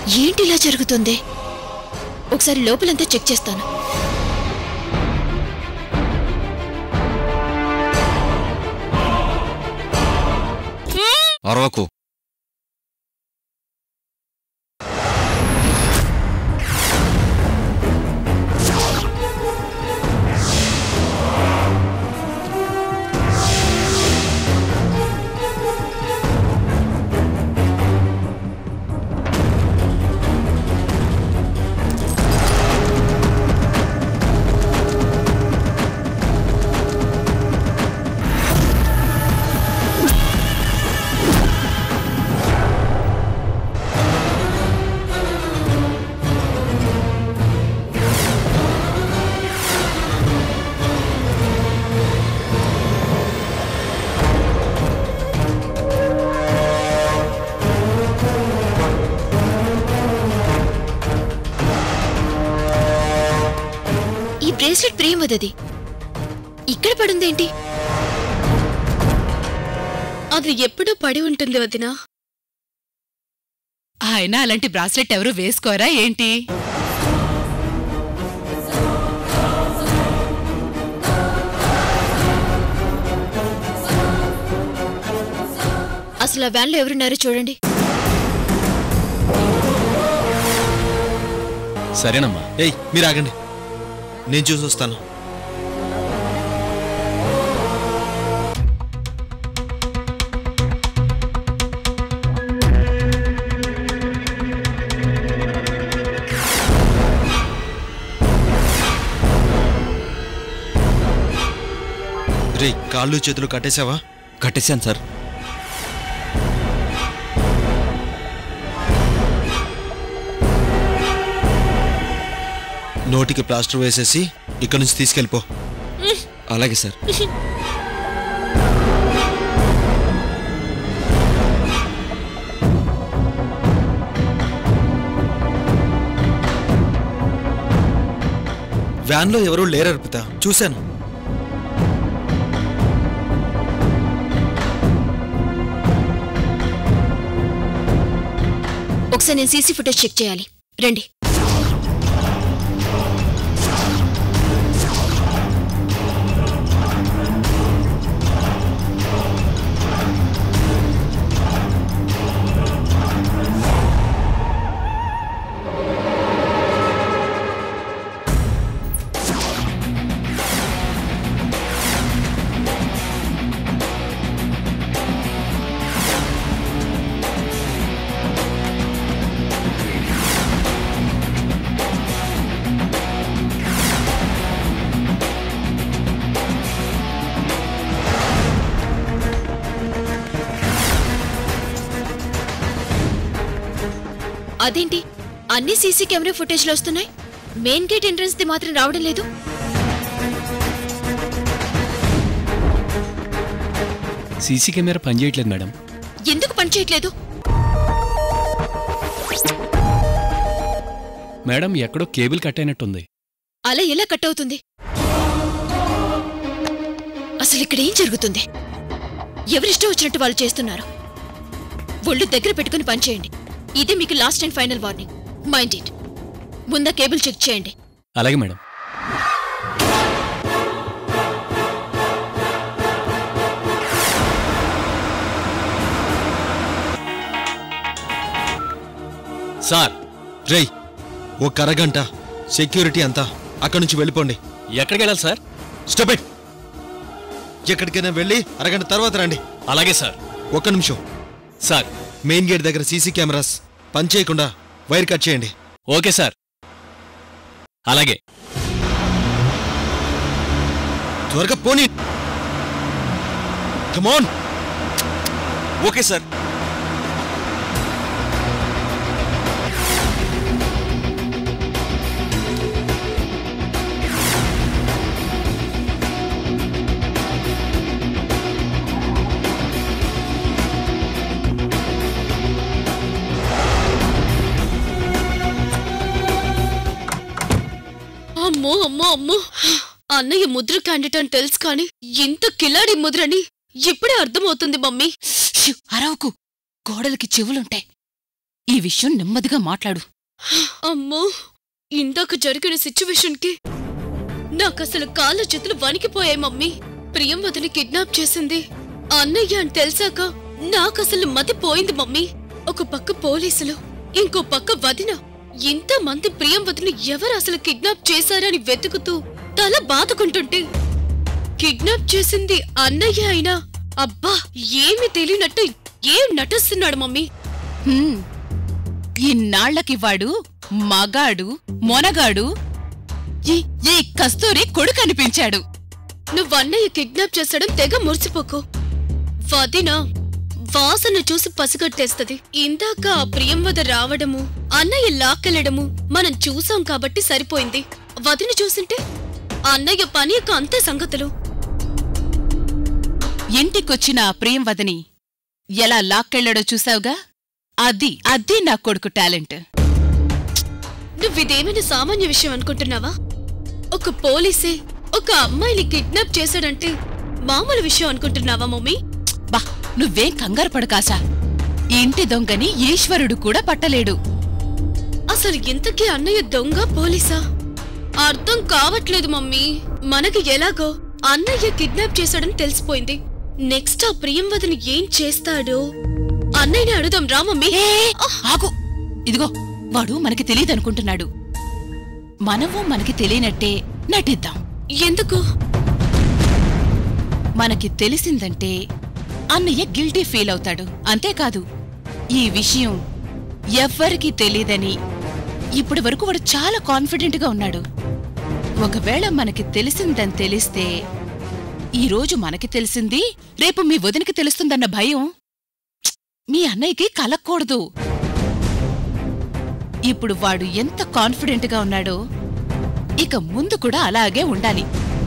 ఏంటి ఇలా జరుగుతుంది ఒకసారి లోపలంతా చెక్ చేస్తాను అరవకు ఈ బ్రేస్లెట్ ప్రేమదది ఇక్కడ పడుందేంటి అది ఎప్పుడో పడి ఉంటుంది వదినా ఆయన అలాంటి బ్రాస్లెట్ ఎవరు వేసుకోరా ఏంటి అసలు ఆ వ్యాన్లో ఎవరున్నారో చూడండి సరేనమ్మా ఏయ్ మీరు ఆగండి నేను చూసి వస్తాను రే కాళ్ళు చేతులు కట్టేశావా కట్టేశాను సార్ నోటికి ప్లాస్టర్ వేసేసి ఇక్కడి నుంచి తీసుకెళ్ళిపో అలాగే సార్ వ్యాన్లో ఎవరూ లేరు అర్పిత చూశాను ఒకసారి నేను సీసీ ఫుటేజ్ చెక్ చేయాలి రండి అదేంటి అన్ని సీసీ కెమెరా ఫుటేజ్లు వస్తున్నాయి మెయిన్ గేట్ ఎంట్రన్స్ ది మాత్రం రావడం లేదు సీసీ కెమెరా పనిచేయట్లేదు మేడం ఎందుకు పనిచేయట్లేదు మేడం ఎక్కడో కేబుల్ కట్ అయినట్టుంది అలా ఎలా కట్ అవుతుంది అసలు ఇక్కడ ఏం జరుగుతుంది ఎవరిష్టం వచ్చినట్టు వాళ్ళు చేస్తున్నారు ఒళ్ళు దగ్గర పెట్టుకుని పనిచేయండి ఇదే మీకు last and final warning mind it ముందా కేబుల్ చెక్ చేయండి అలాగే మేడం సార్ రేయ్ ఒక అరగంట సెక్యూరిటీ అంతా అక్కడి నుంచి వెళ్ళిపోండి ఎక్కడికి వెళ్ళాలి సార్ స్టెప్ ఇట్ ఎక్కడికైనా వెళ్ళి అరగంట తర్వాత రండి అలాగే సార్ ఒక్క నిమిషం సార్ మెయిన్ గేట్ దగ్గర సీసీ కెమెరాస్ పనిచేయకుండా వైర్ కట్ చేయండి ఓకే సార్ అలాగే త్వరగా పోనీ కమోన్ ఓకే సార్ అమ్మో అమ్మో అమ్మో అన్నయ్య ముద్ర క్యాండిడేట్ అని తెలుసు కానీ ఇంత కిలాడి ముద్రని ఇప్పుడే అర్థమవుతుంది మమ్మీ షూ, అరవకు గోడలకి చెవులుంటాయి ఈ విషయం నెమ్మదిగా మాట్లాడు అమ్మో ఇందాక జరిగిన సిచ్యువేషన్కి నాకసలు కాళ్ళ చేతులు వణికిపోయాయి మమ్మీ ప్రియం వదిలి కిడ్నాప్ చేసింది అన్నయ్య అని తెలిసాక నాకసలు మతి పోయింది మమ్మీ ఒక పక్క పోలీసులు ఇంకో పక్క వదిన ఇంతమంది ప్రియం వదిలి ఎవరు అసలు కిడ్నాప్ చేశారని వెతుకుతూ తల బాదుకుంటుంటే కిడ్నాప్ చేసింది అన్నయ్య అయినా అబ్బా ఏమి తెలియనట్టు ఏం నటిస్తున్నాడు మమ్మీ హ్మ్. ఇన్నాళ్లకి వాడు మగాడు మొనగాడు ఈ ఈ కస్తూరి కొడుకు అనిపించాడు నువ్వు అన్నయ్య కిడ్నాప్ చేసడం తెగ మురిసిపోకు వదిన వాసన చూసి పసిగట్టేస్తది ఇందాక ఆ ప్రియంవద రావడము అన్నయ్య లాక్కెళ్లడము మనం చూసాం కాబట్టి సరిపోయింది వదిన చూసింటే అన్నయ్య పని యొక్క అంతే సంగతులు ఇంటికొచ్చిన ఆ ప్రియంవదని ఎలా లాక్కెళ్లాడో చూసావుగా అది అది నా కొడుకు టాలెంట్ నువ్విదేమైనా సామాన్య విషయం అనుకుంటున్నావా ఒక పోలీసే ఒక అమ్మాయిని కిడ్నాప్ చేశాడంటే మామూలు విషయం అనుకుంటున్నావా మమ్మీ బా నువ్వేం కంగారు పడకాశా ఇంటి దొంగని ఈశ్వరుడు కూడా పట్టలేడు అసలు ఇంతకీ అన్నయ్య దొంగ పోలీసా అర్థం కావట్లేదు మమ్మీ మనకి ఎలాగో అన్నయ్య కిడ్నాప్ చేశాడని తెలిసిపోయింది నెక్స్ట్ ఆ ప్రియంవదని ఏం చేస్తాడో అన్నయ్యని అడుగుదాం రా మమ్మీ ఏ ఆగు ఇదిగో వాడు మనకి తెలియదనుకుంటున్నాడు మనము మనకి తెలియనట్టే నటిద్దాం ఎందుకు మనకి తెలిసిందంటే అన్నయ్య గిల్టీ ఫీల్ అవుతాడు అంతేకాదు ఈ విషయం ఎవ్వరికీ తెలియదని ఇప్పటి వరకు వాడు చాలా కాన్ఫిడెంట్ గా ఉన్నాడు ఒకవేళ మనకి తెలిసిందని తెలిస్తే ఈ రోజు మనకి తెలిసింది రేపు మీ వదినకి తెలుస్తుందన్న భయం ప్చ్! మీ అన్నయ్యకి కలక్కూడదు ఇప్పుడు వాడు ఎంత కాన్ఫిడెంట్ గా ఉన్నాడో ఇక ముందు కూడా అలాగే ఉండాలి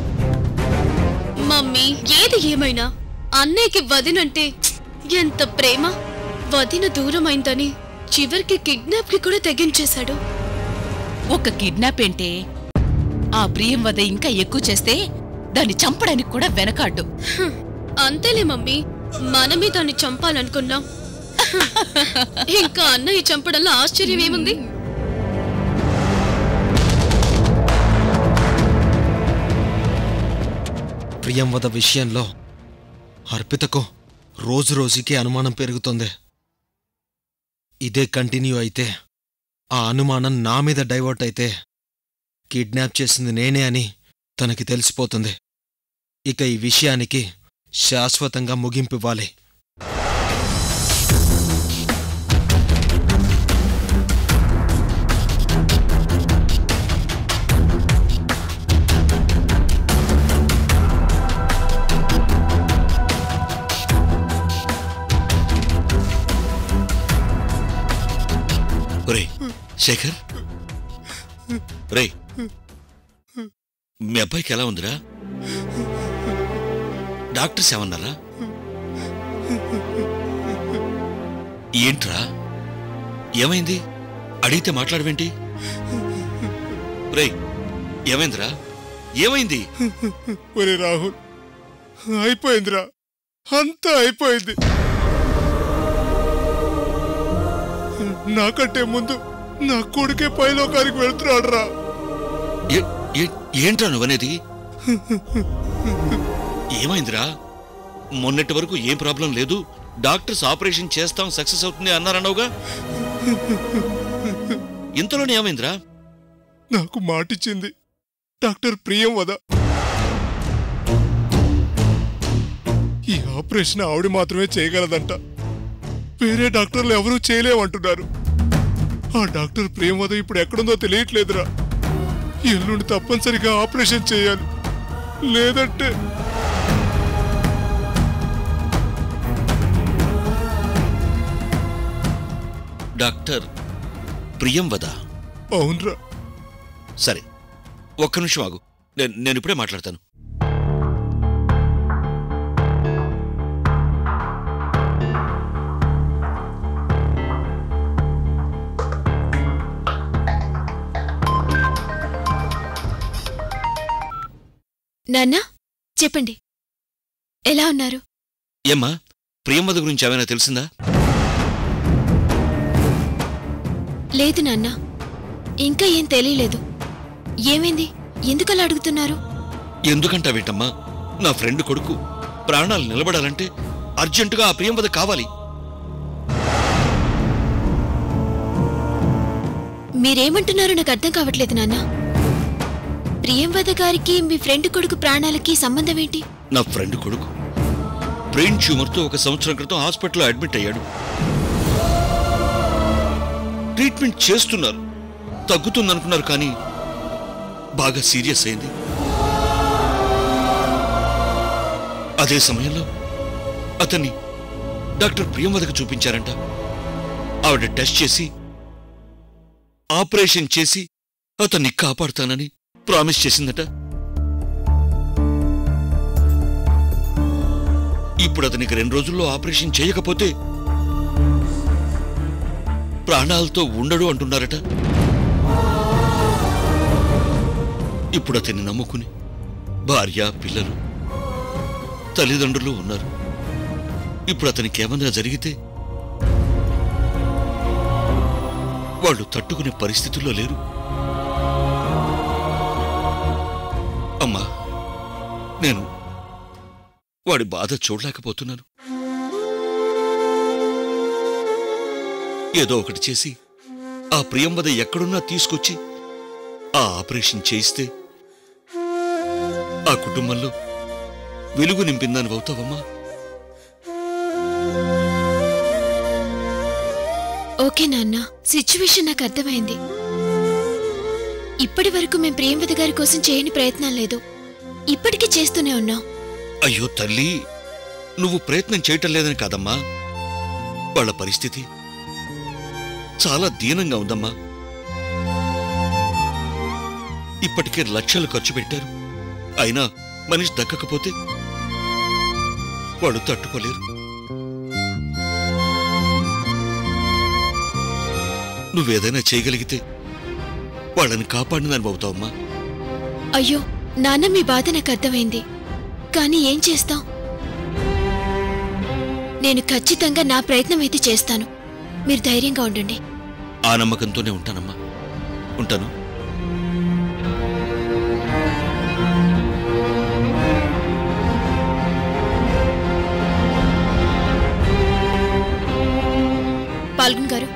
మమ్మీ ఏది ఏమైనా అన్నయ్యకి వదినంటే ఎంత ప్రేమ వదిన దూరమైందని చివరికి కిడ్నాప్ కి కూడా తెగించేశాడు ఒక కిడ్నాప్ ఏంటే ఆ ప్రియం వద ఇంకా ఎక్కువ చేస్తే దాన్ని చంపడానికి కూడా వెనకాడ్డు హ్మ్. అంతేలే మమ్మీ మనమే దాన్ని చంపాలనుకున్నాం హ్మ్. ఇంకా అన్నయ్య చంపడంలో ఆశ్చర్యం ఏముంది ప్రియంవద విషయంలో అర్పితకు రోజు రోజుకి అనుమానం పెరుగుతుంది ఇదే కంటిన్యూ అయితే ఆ అనుమానం నా మీద డైవర్ట్ అయితే కిడ్నాప్ చేసింది నేనే అని తనకి తెలిసిపోతుంది ఇక ఈ విషయానికి శాశ్వతంగా ముగింపివ్వాలి ఒరే శేఖర్ రే మీ అబ్బాయికి ఎలా ఉందిరా డాక్టర్స్ ఏమన్నారా ఏంట్రా ఏమైంది అడిగితే మాట్లాడవేంటి రే ఏమైందిరా ఏమైంది ఒరే రాహుల్ అయిపోయిందిరా అంతా అయిపోయింది నాకంటే ముందు నా కొడుకే పైలోకానికి వెళ్తున్నాడు రా ఏ- ఏ- ఏంట్రా నువ్వనేది ఏమైందిరా మొన్నటి వరకు ఏం ప్రాబ్లం లేదు డాక్టర్స్ ఆపరేషన్ చేస్తాం సక్సెస్ అవుతుంది అన్నారన్నావుగా ఇంతలోనే ఏమైందిరా నాకు మాటిచ్చింది డాక్టర్ ప్రియం వద ఈ ఆపరేషన్ ఆవిడ మాత్రమే చేయగలదంట వేరే డాక్టర్లు ఎవరూ చేయలేమంటున్నారు ఆ డాక్టర్ ప్రియం వద ఇప్పుడు ఎక్కడుందో తెలియట్లేదురా ఎల్లుండి తప్పనిసరిగా ఆపరేషన్ చేయాలి లేదంటే డాక్టర్ ప్రియంవద అవునరా సరే ఒక్క నిమిషం ఆగు నేను నేను ఇప్పుడే మాట్లాడతాను నాన్నా చెప్పండి ఎలా ఉన్నారు ఏమ్మా ప్రియంవద గురించి ఏమైనా తెలిసిందా లేదు నాన్న ఇంకా ఏం తెలియలేదు ఏమైంది ఎందుకలా అడుగుతున్నారు ఎందుకంటావేంటమ్మా నా ఫ్రెండ్ కొడుకు ప్రాణాలు నిలబడాలంటే అర్జెంటుగా ఆ ప్రియంవద కావాలి మీరేమంటున్నారో నాకు అర్థం కావట్లేదు నాన్న ప్రియంవద గారికి మీ ఫ్రెండ్ కొడుకు ప్రాణాలకి సంబంధం ఏంటి నా ఫ్రెండ్ కొడుకు బ్రెయిన్ ట్యూమర్తో ఒక సంవత్సరం క్రితం హాస్పిటల్లో అడ్మిట్ అయ్యాడు ట్రీట్మెంట్ చేస్తున్నారు తగ్గుతుందనుకున్నారు కానీ బాగా సీరియస్ అయింది అదే సమయంలో అతన్ని డాక్టర్ ప్రియంవదకు చూపించారంట ఆవిడ టెస్ట్ చేసి ఆపరేషన్ చేసి అతన్ని కాపాడుతానని ప్రామిస్ చేసిందట ఇప్పుడు అతనికి రెండు రోజుల్లో ఆపరేషన్ చేయకపోతే ప్రాణాలతో ఉండడు అంటున్నారట ఇప్పుడు అతన్ని నమ్ముకుని భార్య పిల్లలు తల్లిదండ్రులు ఉన్నారు ఇప్పుడు అతనికి ఏమన్నా జరిగితే వాళ్ళు తట్టుకునే పరిస్థితుల్లో లేరు అమ్మా నేను వాడి బాధ చూడలేకపోతున్నాను ఏదో ఒకటి చేసి ఆ ప్రియంవద ఎక్కడున్నా తీసుకొచ్చి ఆ ఆపరేషన్ చేయిస్తే ఆ కుటుంబంలో వెలుగు నింపిందని అవుతావమ్మా ఓకే నాన్న సిచ్యువేషన్ నాకు అర్థమైంది ఇప్పటి వరకు మేం ప్రియంవద గారి కోసం చేయని ప్రయత్నం లేదు ఇప్పటికీ చేస్తూనే ఉన్నాం అయ్యో తల్లి నువ్వు ప్రయత్నం చేయటం లేదని కాదమ్మా వాళ్ళ పరిస్థితి చాలా దీనంగా ఉందమ్మా ఇప్పటికే లక్షలు ఖర్చు పెట్టారు అయినా మనిషి దక్కకపోతే వాళ్ళు తట్టుకోలేరు నువ్వేదైనా చేయగలిగితే వాళ్ళని కాపాడినని అవుతావమ్మా అయ్యో నాన్న మీ బాధ నాకు అర్థమైంది కానీ ఏం చేస్తాం నేను ఖచ్చితంగా నా ప్రయత్నం అయితే చేస్తాను మీరు ధైర్యంగా ఉండండి ఆ నమ్మకంతోనే ఉంటానమ్మా ఉంటాను పాల్గొన్ గారు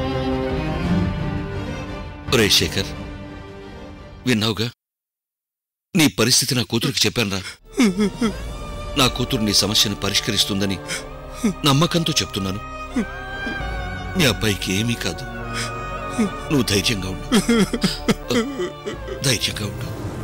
ఒరే శేఖర్ విన్నావుగా నీ పరిస్థితి నా కూతురికి చెప్పానురా నా కూతురు నీ సమస్యను పరిష్కరిస్తుందని నమ్మకంతో చెప్తున్నాను నీ అబ్బాయికి ఏమీ కాదు నువ్వు ధైర్యంగా ఉండు ధైర్యంగా ఉండు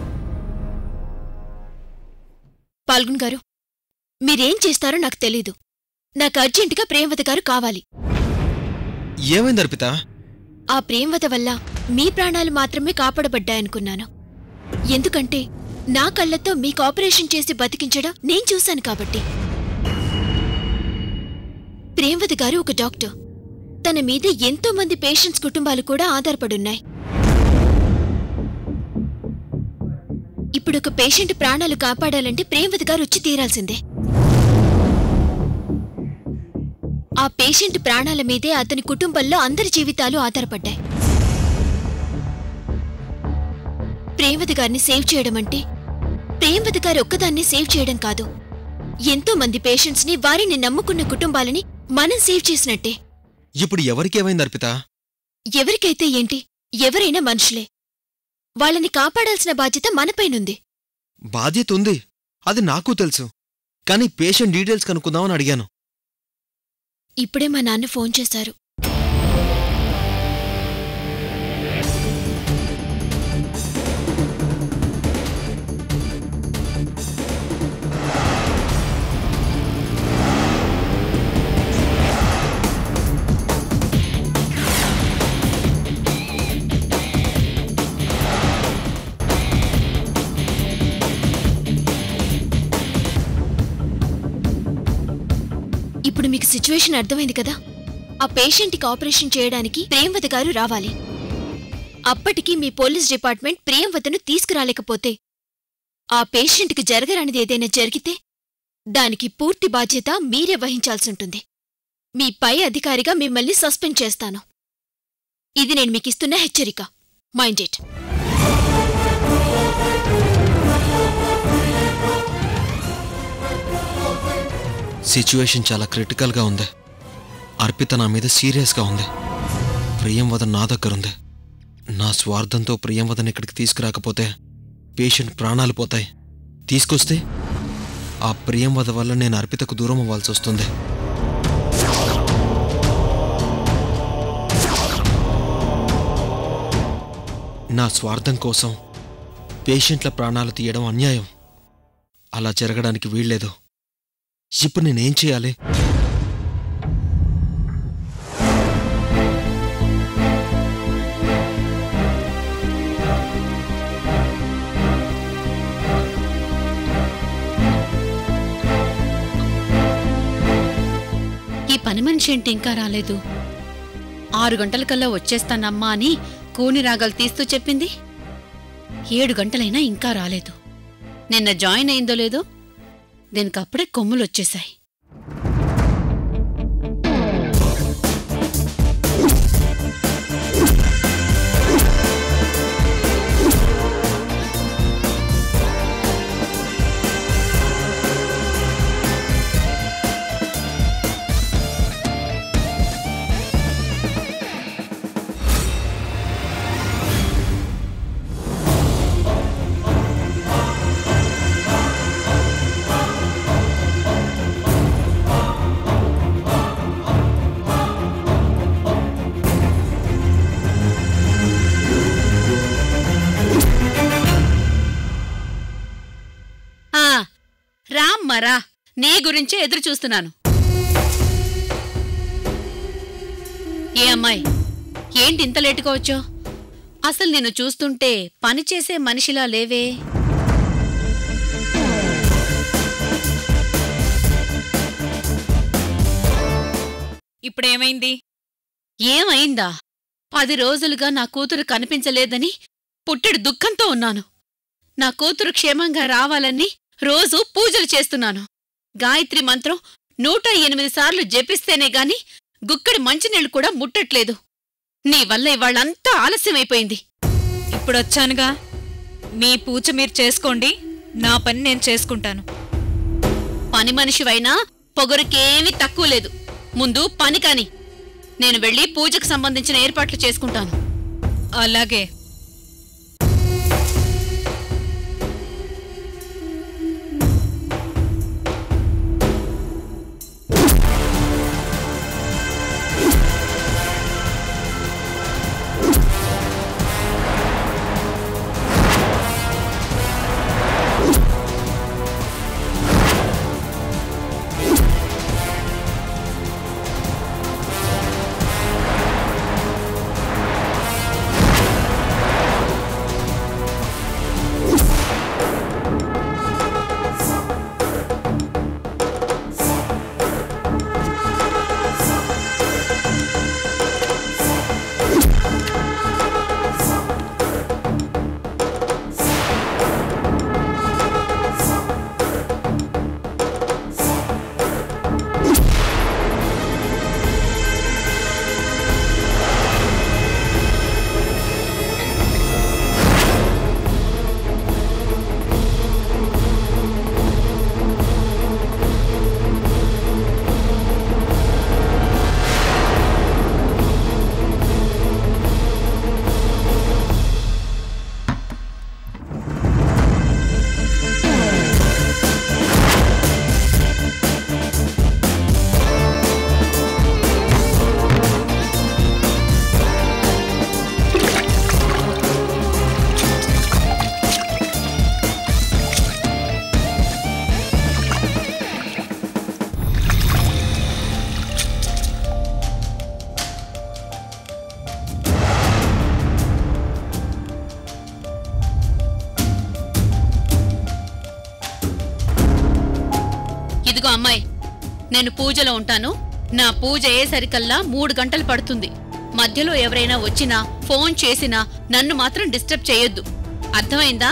పాల్గొన్ గారు మీరేం చేస్తారో నాకు తెలీదు నాకు అర్జెంటుగా ప్రేమవత గారు కావాలి ఏమైంది అర్పిత ఆ ప్రేమవత వల్ల మీ ప్రాణాలు మాత్రమే కాపాడబడ్డాయనుకున్నాను ఎందుకంటే నా కళ్ళతో మీకు ఆపరేషన్ చేసి బతికించడం నేను చూశాను కాబట్టి ప్రేమవత గారు ఒక డాక్టర్ తన మీద ఎంతో మంది పేషెంట్స్ కుటుంబాలు కూడా ఆధారపడున్నాయి ఇప్పుడు ఒక పేషెంట్ ప్రాణాలు కాపాడాలంటే ప్రేమవత గారు వచ్చి తీరాల్సిందే ఆ పేషెంట్ ప్రాణాల మీదే అతని కుటుంబంలో అందరి జీవితాలు ఆధారపడ్డాయి ప్రేమవతి గారిని సేవ్ చేయడం అంటే ప్రేమవతి గారి ఒక్కదాన్ని సేవ్ చేయడం కాదు ఎంతో మంది పేషెంట్స్ ని వారిని నమ్ముకున్న కుటుంబాలని మనం సేవ్ చేసినట్టే ఇప్పుడు ఎవరికి ఏమైంది అర్పిత ఎవరికైతే ఏంటి ఎవరైనా మనుషులే వాళ్ళని కాపాడాల్సిన బాధ్యత మనపైనుంది బాధ్యత ఉంది అది నాకు తెలుసు కానీ పేషెంట్ డీటెయిల్స్ కనుక్కుందామని అడిగాను ఇప్పుడే మా నాన్న ఫోన్ చేశారు ఇప్పుడు మీకు సిచ్యువేషన్ అర్థమైంది కదా ఆ పేషెంట్కి ఆపరేషన్ చేయడానికి ప్రేమవత గారు రావాలి అప్పటికి మీ పోలీస్ డిపార్ట్మెంట్ ప్రియంవతను తీసుకురాలేకపోతే ఆ పేషెంట్కి జరగరానిది ఏదైనా జరిగితే దానికి పూర్తి బాధ్యత మీరే వహించాల్సుంటుంది మీ పై అధికారిగా మిమ్మల్ని సస్పెండ్ చేస్తాను ఇది నేను మీకిస్తున్న హెచ్చరిక మైండ్ ఇట్ సిచ్యువేషన్ చాలా క్రిటికల్గా ఉంది అర్పిత నా మీద సీరియస్గా ఉంది ప్రియంవద నా దగ్గరుంది నా స్వార్థంతో ప్రియంవదన్ ఇక్కడికి తీసుకురాకపోతే పేషెంట్ ప్రాణాలు పోతాయి తీసుకొస్తే ఆ ప్రియంవద వల్ల నేను అర్పితకు దూరం అవ్వాల్సి వస్తుంది నా స్వార్థం కోసం పేషెంట్ల ప్రాణాలు తీయడం అన్యాయం అలా జరగడానికి వీల్లేదు ఇప్పుడు నేనేం చేయాలి ఈ పని మనిషి ఏంటి ఇంకా రాలేదు ఆరు గంటలకల్లా వచ్చేస్తానమ్మా అని కూని రాగాలు తీస్తూ చెప్పింది ఏడు గంటలైనా ఇంకా రాలేదు నిన్న జాయిన్ అయిందో లేదో దీనికి అప్పుడే కొమ్ములు వచ్చేశాయి ఆ రామ్మరా నీ గురించే ఎదురు చూస్తున్నాను ఏ అమ్మాయి ఏంటి ఇంత లేటుగా వచ్చో అసలు నిన్ను చూస్తుంటే పని చేసే మనిషిలా లేవే ఇప్పుడేమైంది ఏమైందా పది రోజులుగా నా కూతురు కనిపించలేదని పుట్టెడు దుఃఖంతో ఉన్నాను నా కూతురు క్షేమంగా రావాలని రోజు పూజలు చేస్తున్నాను గాయత్రి మంత్రం నూట ఎనిమిది సార్లు జపిస్తేనే గాని గుక్కడి మంచినీళ్లు కూడా ముట్టట్లేదు నీ వల్ల ఇవాళ్ళంతా ఆలస్యమైపోయింది ఇప్పుడొచ్చానుగా మీ పూజ మీరు చేసుకోండి నా పని నేను చేసుకుంటాను పని మనిషివైనా పొగరుకేమీ తక్కువ లేదు ముందు పని కాని నేను వెళ్ళి పూజకు సంబంధించిన ఏర్పాట్లు చేసుకుంటాను అలాగే ఇదిగో అమ్మాయి నేను పూజలో ఉంటాను నా పూజ అయ్యేసరికల్లా మూడు గంటలు పడుతుంది మధ్యలో ఎవరైనా వచ్చినా ఫోన్ చేసినా నన్ను మాత్రం డిస్టర్బ్ చేయొద్దు అర్థమైందా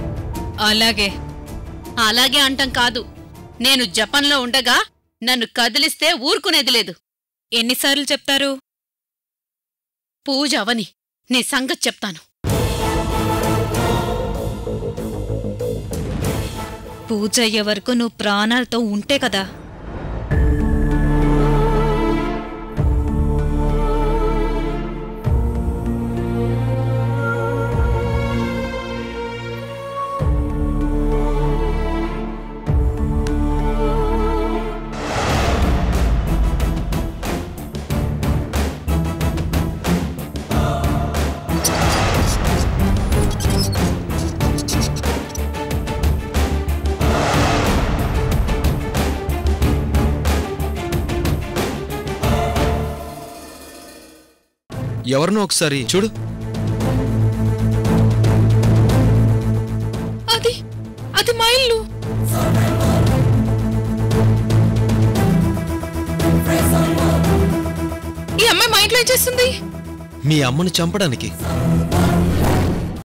అలాగే అలాగే అంటాం కాదు నేను జపంలో ఉండగా నన్ను కదిలిస్తే ఊరుకునేది లేదు ఎన్నిసార్లు చెప్తారు పూజ అవని నీ సంగతి చెప్తాను పూజ అయ్యే వరకు నువ్వు ప్రాణాలతో ఉంటే కదా ఎవరినో ఒకసారి చూడు అది అది మా ఇల్లు ఈ అమ్మాయి మా ఇంట్లో ఏం చేస్తుంది మీ అమ్మని చంపడానికి